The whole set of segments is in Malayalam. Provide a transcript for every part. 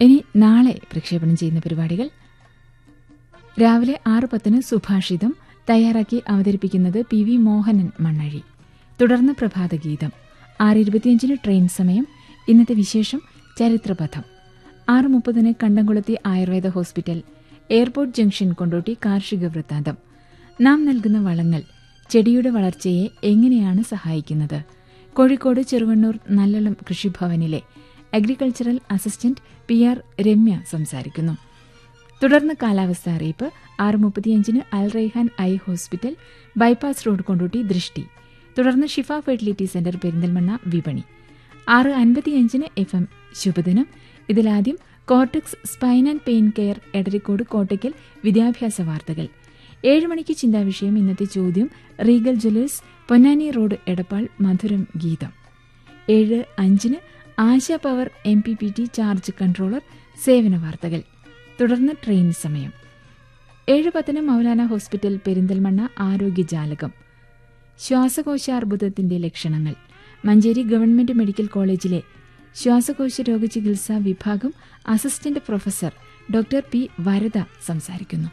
ഇനി നാളെ പ്രക്ഷേപണം ചെയ്യുന്ന പരിപാടികൾ രാവിലെ ആറ് പത്തിന് സുഭാഷിതം തയ്യാറാക്കി അവതരിപ്പിക്കുന്നത് പി വി മോഹനൻ മണ്ണഴി തുടർന്ന് പ്രഭാതഗീതം ആറ് ഇരുപത്തിയഞ്ചിന് ട്രെയിൻ സമയം ഇന്നത്തെ വിശേഷം ചരിത്രപഥം ആറ് മുപ്പതിന് Kandamkulathi Ayurveda hospital airport junction Kondotty കാർഷിക വൃത്താന്തം നാം നൽകുന്ന വളങ്ങൾ ചെടിയുടെ വളർച്ചയെ എങ്ങനെയാണ് സഹായിക്കുന്നത് കോഴിക്കോട് ചെറുവണ്ണൂർ നല്ലളം കൃഷിഭവനിലെ agricultural assistant P R Remya സംസാരിക്കുന്നു തുടർന്ന് കാലാവസ്ഥ അറിയിപ്പ് ആറ് മുപ്പത്തിയഞ്ചിന് Al Raihan eye hospital bypass road Kondotty ദൃഷ്ടി തുടർന്ന് ഷിഫ ഫെർട്ടിലിറ്റി സെന്റർ പെരിന്തൽമണ്ണ വിപണി ആറ് അൻപത്തിയഞ്ചിന് എഫ് എം ശുഭദിനം ഇതിലാദ്യം Cortex Spine and Pain Care Edarikode Kottakkal വിദ്യാഭ്യാസ വാർത്തകൾ ഏഴ് മണിക്ക് ചിന്താവിഷയം ഇന്നത്തെ ചോദ്യം Regal Jewellers Ponnani road Edappal മധുരം ഗീതം ഏഴ് അഞ്ചിന് Asha power M P P T charge controller സേവന വാർത്തകൾ തുടർന്ന് ട്രെയിൻ സമയം ഏഴ് പത്തിന് മൗലാന ഹോസ്പിറ്റൽ പെരിന്തൽമണ്ണ ആരോഗ്യജാലകം ശ്വാസകോശാർബുദത്തിന്റെ ലക്ഷണങ്ങൾ മഞ്ചേരി ഗവൺമെന്റ് മെഡിക്കൽ കോളേജിലെ ശ്വാസകോശ രോഗചികിത്സാ വിഭാഗം assistant professor doctor P Varada സംസാരിക്കുന്നു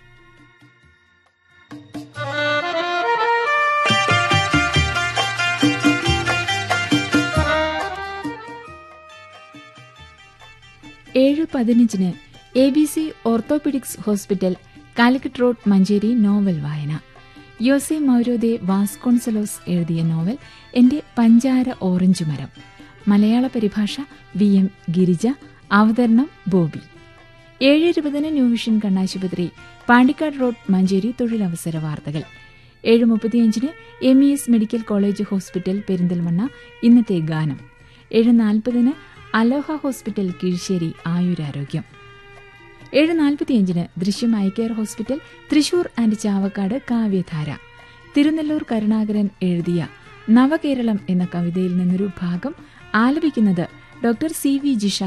ഏഴ് പതിനഞ്ചിന് A B C orthopaedics hospital Calicut road Manjeri novel വായന യോസെ മൗരോദെ വാസ്കോൺസലോസ് എഴുതിയ നോവൽ എന്റെ പഞ്ചാര ഓറഞ്ച് മരം മലയാള പരിഭാഷ വി എം ഗിരിജ അവതരണം ബോബി ഏഴ് ഇരുപതിന് ന്യൂ വിഷൻ കണ്ണാശുപത്രി പാണ്ടിക്കാട് റോഡ് മഞ്ചേരി തൊഴിലവസര വാർത്തകൾ ഏഴ് മുപ്പത്തിയഞ്ചിന് M E S medical college hospital Perinthalmanna ഇന്നത്തെ ഗാനം ഏഴ് നാൽപ്പതിന് അലോഹ ഹോസ്പിറ്റൽ കീഴ്ശ്ശേരി ആയുരാരോഗ്യം ഏഴ് നാൽപ്പത്തിയഞ്ചിന് Drishyam eye care hospital Thrissur and Chavakkad കാവ്യധാര തിരുനെല്ലൂർ കരുണാകരൻ എഴുതിയ നവകേരളം എന്ന കവിതയിൽ നിന്നൊരു ഭാഗം ആലപിക്കുന്നത് ഡോക്ടർ സി വി ജിഷ